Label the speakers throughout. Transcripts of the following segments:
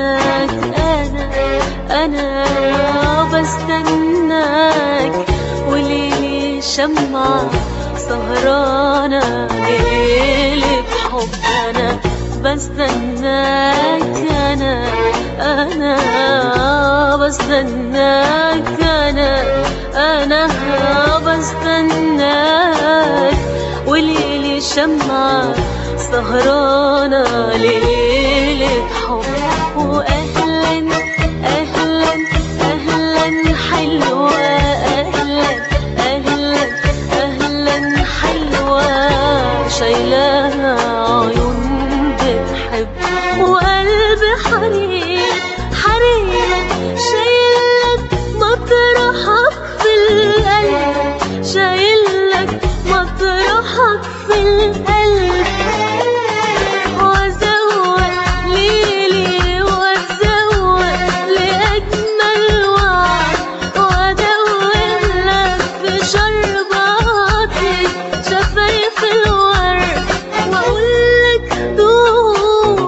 Speaker 1: بستناك أنا أنا بستناك وليلي شمعة سهرانة ليلة حب أنا بستناك أنا أنا بستناك أنا أنا بستناك وليلي شمعة سهرانة ليلة حب وأهلا أهلا أهلا حلوة أهلا أهلا أهلا حلوة شايلاها عيون بتحب وقلب حرير حرير شايلك مطرحك في القلب شايلك مطرحك في القلب وازوق ليلي وازوق لأجمل وعد وادوق لك في شرباتي شفايف الورد واقولك دوق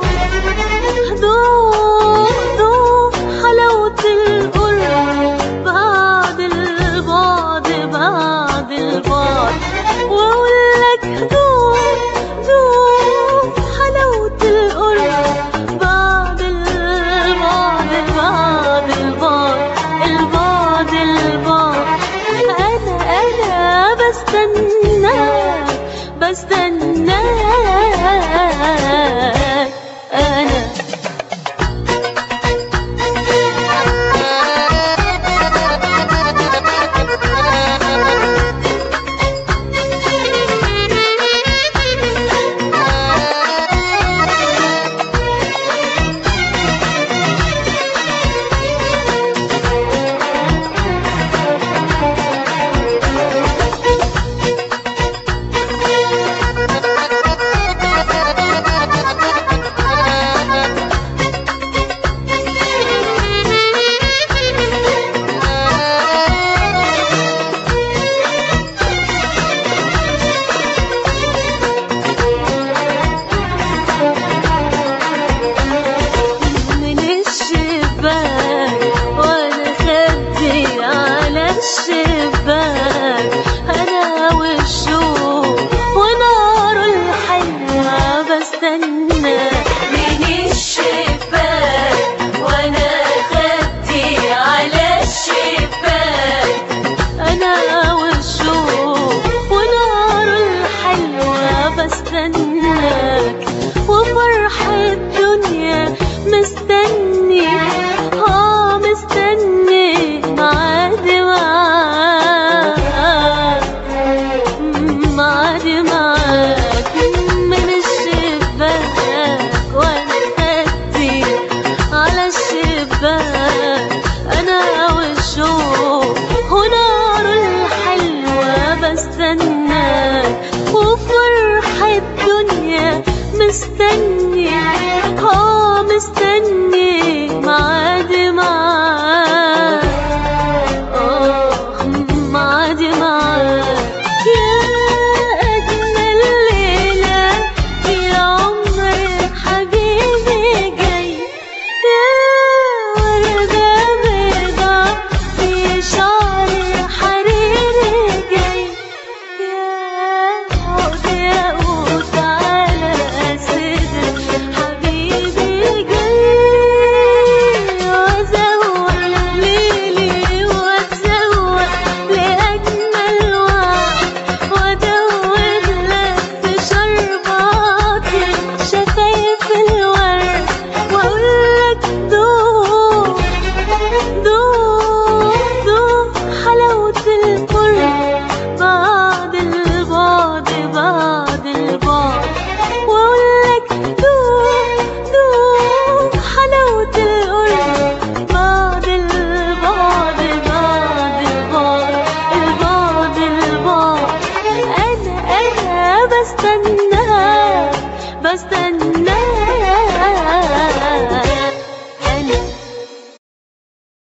Speaker 1: دوق دوق حلاوة القرب بعد البعد بعد البعد واقولك دوق دوق حلاوة القرب بعد البعد بعد البعد البعد البعد أنا أنا بستناك بستناك أنا من الشباك وانا خدي على الشباك انا والشوق ونار الحلوة بستنى من الشباك وانا خدي على الشباك انا والشوق ونار الحلوة بستناك وفرح الدنيا مستني اه مستني معاد معاك معاد معاك من الشباك وانا خدي على الشباك انا والشوق ونار الحلوة بستناك وفرح الدنيا مستني اه مستني معاد معاك آه معاد معاك يا أجمل ليلة في عمر حبيبي جاي يا وردة بيضا في شعر حريري جاي يا عود ياقوت على صدر حبيبي جاي وازوق ليلي واتزوق لأجمل وعد وادوق لك في شرباتي شفايف الورد واقولك دوق دوق دوق حلاوة القرب بعد البعد بعد البعد واقولك دوق دوق حلاوة القرب بعد البعد بعد البعد البعد البعد أنا أنا بستناك بستناك